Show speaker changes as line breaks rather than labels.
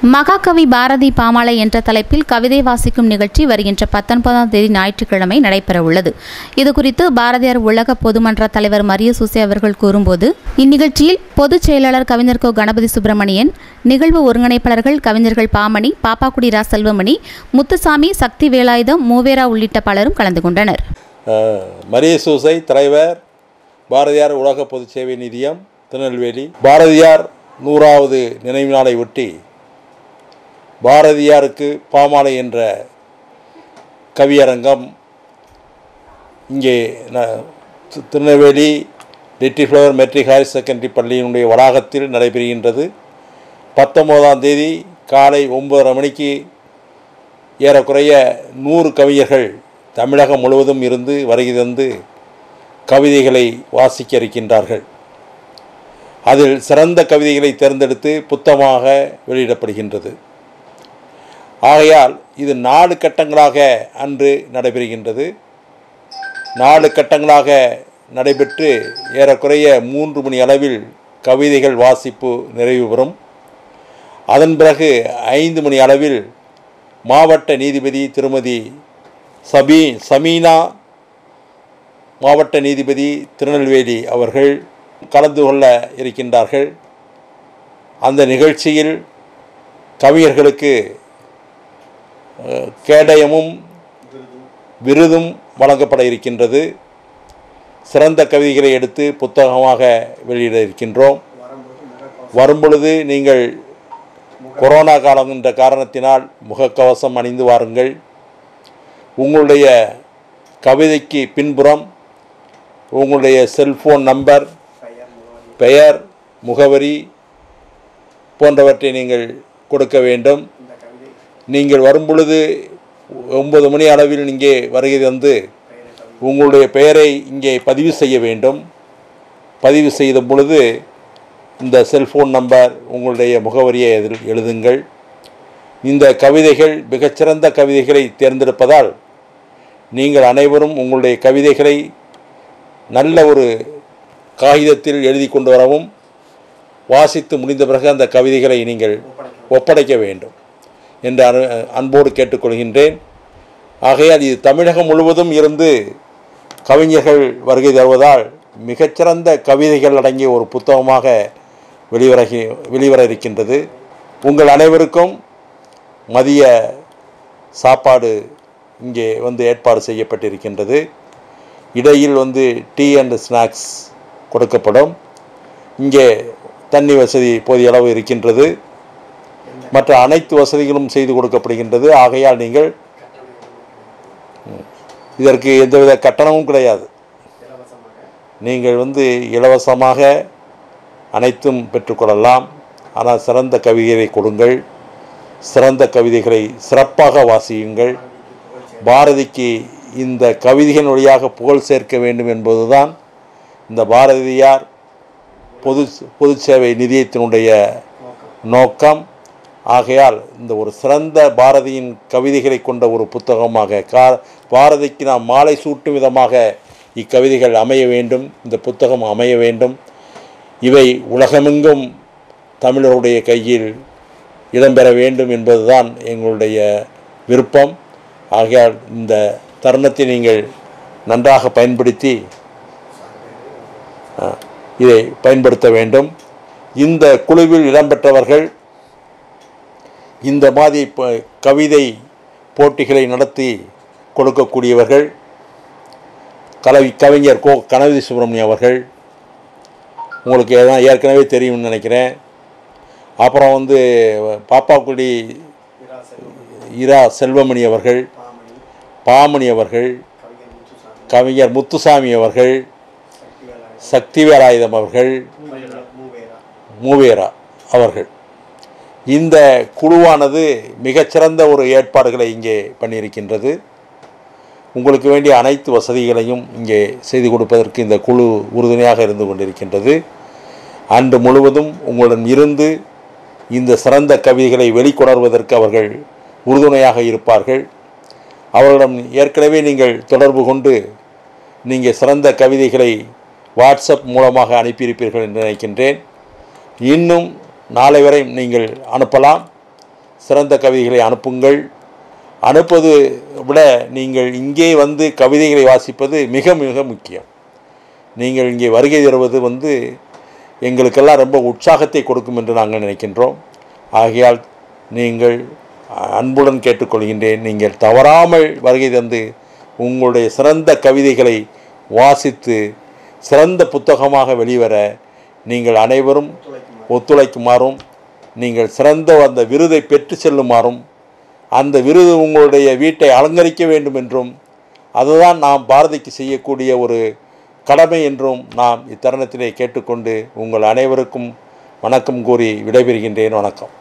மகாகவி பாரதி பாமாலை என்ற தலைப்பில் கவிதை வாசிக்கும் நிகழ்ச்சி வருகின்ற பத்தொன்பதாம் தேதி ஞாயிற்றுக்கிழமை நடைபெறவுள்ளது இதுகுறித்து பாரதியார் உலக பொதுமன்ற தலைவர் மரிய சூசே அவர்கள் கூறும்போது இந்நிகழ்ச்சியில் பொதுச் செயலாளர் கவிஞர் கோ கணபதி சுப்பிரமணியன் நிகழ்வு ஒருங்கிணைப்பாளர்கள் கவிஞர்கள் பாமணி பாப்பாக்குடி ரா செல்வமணி முத்துசாமி சக்தி வேலாயுதம் மூவேரா உள்ளிட்ட பலரும் கலந்து கொண்டனர்
அஹ், மரிய சூசை தலைவர் பாரதியார் உலக பொதுச் சேவை நிதியம் திருநெல்வேலி பாரதியார் நூறாவது நினைவு நாளை ஒட்டி பாரதியாருக்கு பாமாலை என்ற கவியரங்கம் இங்கே ந- தி- Tirunelveli little flower matric higher secondary பள்ளியினுடைய வளாகத்தில் நடைபெறுகின்றது பத்தொம்போதாம் தேதி காலை ஒன்பதரை மணிக்கு ஏறக்குறைய நூறு கவிஞர்கள் தமிழகம் முழுவதும் இருந்து வருகை தந்து கவிதைகளை வாசிக்க இருக்கின்றார்கள் அதில் சிறந்த கவிதைகளை தேர்ந்தெடுத்து புத்தகமாக வெளியிடப்படுகின்றது ஆகையால் இது நாலு கட்டங்களாக அன்று நடைபெறுகின்றது நாலு கட்டங்களாக நடைபெற்று ஏறக்குறைய மூன்று மணி அளவில் கவிதைகள் வாசிப்பு நிறைவு பெறும் அதன் பிறகு ஐந்து மணி அளவில் மாவட்ட நீதிபதி திருமதி சபீ சமீனா மாவட்ட நீதிபதி திருநெல்வேலி அவர்கள் கலந்து கொள்ள இருக்கின்றார்கள் அந்த நிகழ்ச்சியில் கவிஞர்களுக்கு அஹ், கேடயமும் விருதும் வழங்கப்பட இருக்கின்றது சிறந்த கவிதைகளை எடுத்து புத்தகமாக வெளியிட இருக்கின்றோம் வரும்பொழுது நீங்கள் கொரோனா காலம் என்ற காரணத்தினால் முகக்கவசம் அணிந்து வாருங்கள் உங்களுடைய கவிதைக்கு பின்புறம் உங்களுடைய செல்போன் நம்பர் பெயர் முகவரி போன்றவற்றை நீங்கள் கொடுக்க வேண்டும் நீங்கள் வரும்பொழுது ஒன்பது மணி அளவில் இங்கே வருகை தந்து உங்களுடைய பெயரை இங்கே பதிவு செய்ய வேண்டும் பதிவு செய்த பொழுது இந்த செல்போன் நம்பர் உங்களுடைய முகவரியை அதில் எழுதுங்கள் இந்த கவிதைகள் மிகச்சிறந்த கவிதைகளை தேர்ந்தெடுப்பதால் நீங்கள் அனைவரும் உங்களுடைய கவிதைகளை நல்ல ஒரு காகிதத்தில் எழுதி கொண்டு வரவும் வாசித்து முடிந்த பிறகு அந்த கவிதைகளை நீங்கள் ஒப்படைக்க வேண்டும் என்று அனு அன்போடு கேட்டுக்கொள்கின்றேன் ஆகையால் இது தமிழகம் முழுவதும் இருந்து கவிஞர்கள் வருகை தருவதால் மிகச்சிறந்த கவிதைகள் அடங்கிய ஒரு புத்தகமாக வெளிவரகி வெளிவர இருக்கின்றது உங்கள் அனைவருக்கும் மதிய சாப்பாடு இங்கே வந்து ஏற்பாடு செய்யப்பட்டிருக்கின்றது இடையில் வந்து டீ அண்ட் ஸ்நாக்ஸ் கொடுக்கப்படும் இங்கே தண்ணி வசதி போதிய அளவு இருக்கின்றது மற்ற அனைத்து வசதிகளும் செய்து கொடுக்கப்படுகின்றது ஆகையால் நீங்கள் ம், இதற்கு எந்தவித கட்டணமும் கிடையாது நீங்கள் வந்து இலவசமாக அனைத்தும் பெற்றுக்கொள்ளலாம் ஆனால் சிறந்த கவிதைகளை கொடுங்கள் சிறந்த கவிதைகளை சிறப்பாக வாசியுங்கள் பாரதிக்கு இந்த கவிதையின் வழியாக புகழ் சேர்க்க வேண்டும் என்பதுதான் இந்த பாரதியார் பொது பொது சேவை நிதியத்தினுடைய நோக்கம் ஆகையால் இந்த ஒரு சிறந்த பாரதியின் கவிதைகளை கொண்ட ஒரு புத்தகமாக கா பாரதிக்கு நாம் மாலை சூட்டும் விதமாக இக்கவிதைகள் அமைய வேண்டும் இந்த புத்தகம் அமைய வேண்டும் இவை உலகமெங்கும் தமிழருடைய கையில் இடம்பெற வேண்டும் என்பதுதான் எங்களுடைய விருப்பம் ஆகையால் இந்த தருணத்தை நீங்கள் நன்றாக பயன்படுத்தி அஹ், இதை பயன்படுத்த வேண்டும் இந்த குழுவில் இடம்பெற்றவர்கள் இந்த மாதிரி ப- கவிதை போட்டிகளை நடத்தி கொடுக்கக்கூடியவர்கள் கலவி கவிஞர் கோ கணபதி சுப்பிரமணியம் அவர்கள் உங்களுக்கு எதாவது ஏற்கனவே தெரியும்னு நினைக்கிறேன் அப்புறம் வந்து பாப்பாக்குடி இரா செல்வமணி அவர்கள் பாமணி அவர்கள் கவிஞர் முத்துசாமி அவர்கள் சக்திவேலாயுதம் அவர்கள் மூவேரா அவர்கள் இந்த குழுவானது மிகச்சிறந்த ஒரு ஏற்பாடுகளை இங்கே பண்ணியிருக்கின்றது உங்களுக்கு வேண்டிய அனைத்து வசதிகளையும் இங்கே செய்து கொடுப்பதற்கு இந்த குழு உறுதுணையாக இருந்து கொண்டிருக்கின்றது அன்று முழுவதும் உங்களுடன் இருந்து இந்த சிறந்த கவிதைகளை வெளிக்கொணர்வதற்கு அவர்கள் உறுதுணையாக இருப்பார்கள் அவர்களிடம் ஏற்கனவே நீங்கள் தொடர்பு கொண்டு நீங்கள் சிறந்த கவிதைகளை வாட்ஸ்அப் மூலமாக அனுப்பியிருப்பீர்கள் என்று நினைக்கின்றேன் இன்னும் நாளை வரை நீங்கள் அனுப்பலாம் சிறந்த கவிதைகளை அனுப்புங்கள் அனுப்பது விட நீங்கள் இங்கே வந்து கவிதைகளை வாசிப்பது மிக மிக முக்கியம் நீங்கள் இங்கே வருகை தருவது வந்து எங்களுக்கெல்லாம் ரொம்ப உற்சாகத்தை கொடுக்கும் என்று நாங்கள் நினைக்கின்றோம் ஆகையால் நீங்கள் அன்புடன் கேட்டுக்கொள்கின்றேன் நீங்கள் தவறாமல் வருகை தந்து உங்களுடைய சிறந்த கவிதைகளை வாசித்து சிறந்த புத்தகமாக வெளிவர நீங்கள் அனைவரும் ஒத்துழைக்குமாறும் நீங்கள் சிறந்த அந்த விருதை பெற்று செல்லுமாறும் அந்த விருது உங்களுடைய வீட்டை அலங்கரிக்க வேண்டும் என்றும் அதுதான் நாம் பாரதிக்கு செய்யக்கூடிய ஒரு கடமை என்றும் நாம் இத்தருணத்திலே கேட்டுக்கொண்டு உங்கள் அனைவருக்கும் வணக்கம் கூறி விடைபெறுகின்றேன் வணக்கம்